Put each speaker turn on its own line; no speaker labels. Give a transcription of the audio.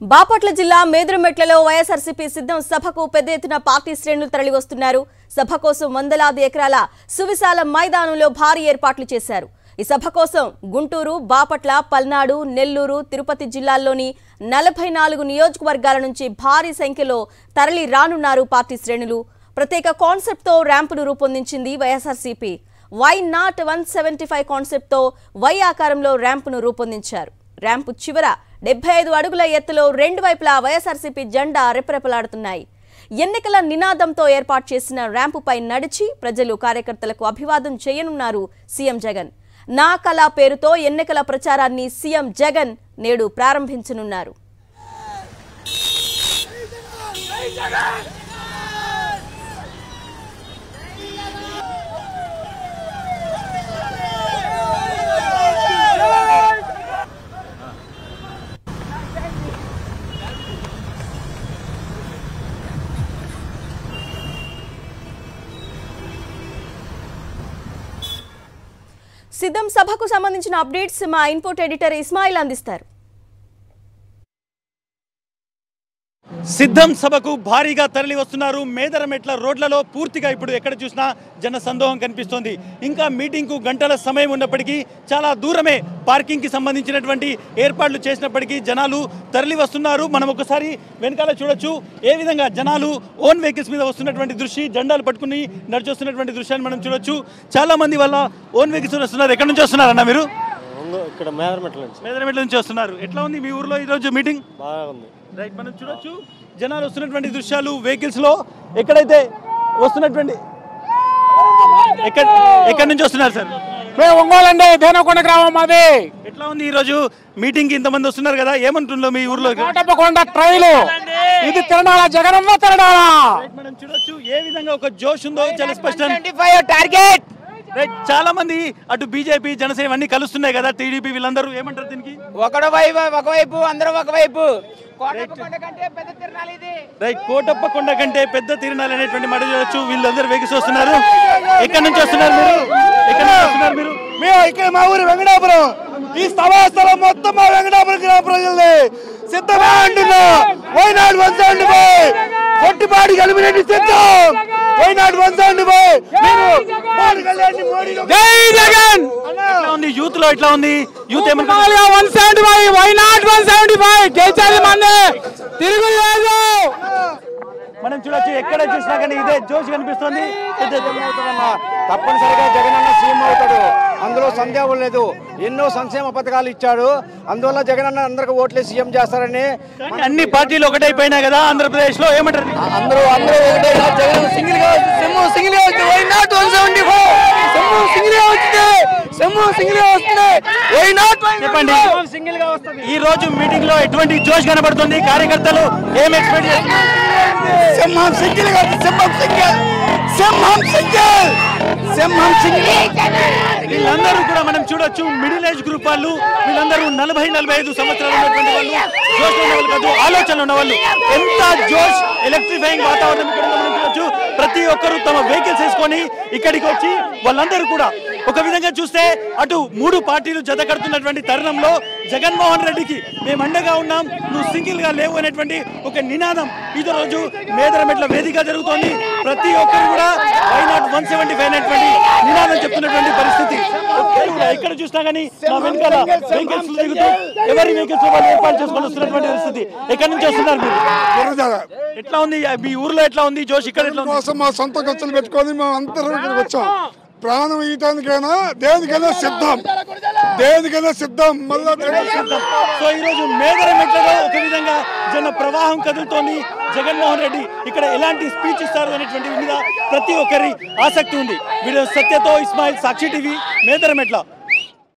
బాపట్ల జిల్లా మేదురుమెట్లలో వైఎస్ఆర్సీపీ సిద్ధం సభకు పెద్ద ఎత్తున పార్టీ శ్రేణులు తరలివస్తున్నారు సభ కోసం వందలాది ఎకరాల సువిశాల మైదానంలో భారీ ఏర్పాట్లు చేశారు ఈ సభ కోసం గుంటూరు బాపట్ల పల్నాడు నెల్లూరు తిరుపతి జిల్లాల్లోని నలభై నాలుగు నియోజకవర్గాల నుంచి భారీ సంఖ్యలో తరలి రానున్నారు పార్టీ శ్రేణులు ప్రత్యేక కాన్సెప్ట్తో ర్యాంపును రూపొందించింది YSRCP why not one seventy five కాన్సెప్ట్తో వై ఆకారంలో ర్యాంపును రూపొందించారు ర్యాంపు చివర డెబ్బై ఐదు అడుగుల ఎత్తులో రెండు వైపులా వైఎస్ఆర్సీపీ జెండా రెపరెపలాడుతున్నాయి ఎన్నికల నినాదంతో ఏర్పాటు చేసిన ర్యాంపుపై నడిచి ప్రజలు కార్యకర్తలకు అభివాదం చేయనున్నారు సీఎం జగన్ నా కళ పేరుతో ఎన్నికల ప్రచారాన్ని సీఎం జగన్ నేడు ప్రారంభించనున్నారు సిద్ధం సభకు సంబంధించిన అప్డేట్స్ మా ఇన్పుట్ ఎడిటర్ ఇస్మాయిల్ అందిస్తారు
సిద్ధం సభకు భారీగా తరలి వస్తున్నారు మేదరమెట్ల రోడ్లలో పూర్తిగా ఇప్పుడు ఎక్కడ చూసినా జన సందోహం కనిపిస్తోంది ఇంకా మీటింగ్కు గంటల సమయం ఉన్నప్పటికీ చాలా దూరమే పార్కింగ్కి సంబంధించినటువంటి ఏర్పాట్లు చేసినప్పటికీ జనాలు తరలి వస్తున్నారు మనం ఒకసారి వెనకాల చూడొచ్చు ఏ విధంగా జనాలు ఓన్ వెహికల్స్ మీద వస్తున్నటువంటి దృష్టి జెండాలు పట్టుకుని నడిచొస్తున్నటువంటి దృశ్యాన్ని మనం చూడొచ్చు చాలా మంది వల్ల ఓన్ వెహికల్స్ వస్తున్నారు ఎక్కడి నుంచి వస్తున్నారన్న మీరు
ఉందో ఇక్కడ మేదరమెట్ల నుంచి
మేదరమెట్ల నుంచి వస్తున్నారు ఎట్లా ఉంది మీ ఊర్లో ఈరోజు మీటింగ్
బాగుంది
రైట్ మనం చూడొచ్చు జనాలు వస్తున్నటువంటి దృశ్యాలు వెహికల్స్ లో ఎక్కడైతే వస్తున్నటువంటి ఎక్కడ ఎక్కడి నుంచి వస్తున్నారు సార్
మేము ఒంగోలు అండి దేనకొండ గ్రామం మాది
ఎట్లా ఉంది ఈ రోజు మీటింగ్ కి ఇంతమంది వస్తున్నారు కదా ఏమంటుండ్రో మీ ఊర్లో
కోటప్పకొండ ట్రైలు ఇది తిరణాల జగనన్న తిరణాల
రైట్ మనం చూడొచ్చు ఏ విధంగా ఒక జోష్ ఉందో చాలా స్పష్టం
టార్గెట్
రైట్ చాలా మంది అటు బీజేపీ జనసేన అన్ని కలుస్తున్నాయి కదా టీడీపీ వీళ్ళందరూ ఏమంటారు దీనికి
ఒకడు వైపు ఒకవైపు అందరూ ఒకవైపు కోటప్పకొండ కంటే పెద్ద తిరణాలు ఇది
రైట్ కోటప్ప కొండ కంటే పెద్ద తిరునాలు అనేటువంటి మాట చూడొచ్చు వీళ్ళందరూ వెహికల్స్ వస్తున్నారు ఎక్కడి నుంచి వస్తున్నారు మీరు ఎక్కడి నుంచి వస్తున్నారు మీరు
మేము ఇక్కడ మా ఊరు వెంకటాపురం ఈ స్థలం మొత్తం మా వెంకటాపురం గ్రామ ప్రజలది సిద్ధమే అంటున్నా వైనాడు వన్ సెవెంటీ ఫైవ్ కొట్టిపాడి కలిపినట్టు సిద్ధం వైనాడు వన్ సెవెంటీ ఫైవ్ మేము మోడీ కళ్యాణ్ మోడీ
జై జగన్
ఎట్లా ఉంది యూత్ లో ఎట్లా ఉంది యూత్ ఏమనుకుంటున్నారు
one seventy five why not one seventy five గెలిచాలి మంది తిరుగులేదు
మనం చూడొచ్చు ఎక్కడ చూసినా కానీ ఇదే జోష్ కనిపిస్తుంది
తప్పనిసరిగా జగనన్న సీఎం అవుతాడు అందులో సందేహం లేదు ఎన్నో సంక్షేమ పథకాలు ఇచ్చాడు అందువల్ల జగనన్న అందరికి ఓట్లే సీఎం చేస్తారని
కానీ అన్ని పార్టీలు ఒకటైపోయినాయి కదా ఆంధ్రప్రదేశ్ లో ఏమంటారు
అందరూ అందరూ ఒకటే జగన్ సింగిల్ గా సెమ్ము సింగిల్ గా వస్తుంది why not one seventy four సెమ్ము సింగిల్ గా వస్తుంది సెమ్ము సింగిల్ గా వస్తుంది వై నాట్
చెప్పండి
సింగిల్ గా వస్తుంది
ఈ రోజు మీటింగ్ లో ఎటువంటి జోష్ కనబడుతుంది కార్యకర్తలు ఏం ఎక్స్పెక్ట్ చేస్తున్నారు
సింహం సింగిల్ గా సింహం సింగిల్ సింహం సింగిల్ సింహం సింగిల్
వీళ్ళందరూ కూడా మనం చూడొచ్చు మిడిల్ ఏజ్ గ్రూప్ వాళ్ళు వీళ్ళందరూ నలభై నలభై ఐదు సంవత్సరాలు ఉన్నటువంటి వాళ్ళు జోష్ ఉన్న వాళ్ళు కాదు ఆలోచనలు ఉన్న వాళ్ళు ఎంత జోష్ ఎలక్ట్రిఫైయింగ్ వాతావరణం ఇక్కడ ఉందో మనం చూడొచ్చు ప్రతి ఒక్కరూ తమ వెహికల్స్ వేసుకొని ఇక్కడికి వచ్చి వాళ్ళందరూ కూడా ఒక విధంగా చూస్తే అటు మూడు పార్టీలు జత కడుతున్నటువంటి తరుణంలో జగన్మోహన్ రెడ్డికి మేము అండగా ఉన్నాం నువ్వు సింగిల్ గా లేవు అనేటువంటి ఒక నినాదం ఈ రోజు మేదరమెట్ల వేదిక జరుగుతోంది ప్రతి ఒక్కరు కూడా why not one seventy five అనేటువంటి నినాదం చెప్తున్నటువంటి పరిస్థితి ఒక్కరు కూడా ఎక్కడ చూసినా కానీ మా వెనకాల వెహికల్స్ దిగుతూ ఎవరి వెహికల్స్ వాళ్ళు ఏర్పాటు చేసుకొని వస్తున్నటువంటి పరిస్థితి ఎక్కడి నుంచి వస్తున్నారు మీరు ఎట్లా ఉంది మీ ఊర్లో ఎట్లా ఉంది జోష్ ఇక్కడ ఎట్లా ఉంది
కోసం మా సొంత ఖర్చులు పెట్టుకొని మేము అందరం ఇక్కడికి వచ్చాం ప్రాణం ఇయటానికైనా దేనికైనా సిద్ధం దేనికైనా సిద్ధం మళ్ళా సిద్ధం
సో ఈ రోజు మేదరమెట్లలో ఒక విధంగా జన ప్రవాహం కదులుతోంది జగన్మోహన్ రెడ్డి ఇక్కడ ఎలాంటి స్పీచ్ ఇస్తారు అనేటువంటి మీద ప్రతి ఒక్కరి ఆసక్తి ఉంది వీడియో సత్యతో ఇస్మాయిల్ సాక్షి టీవీ మేదరమెట్ల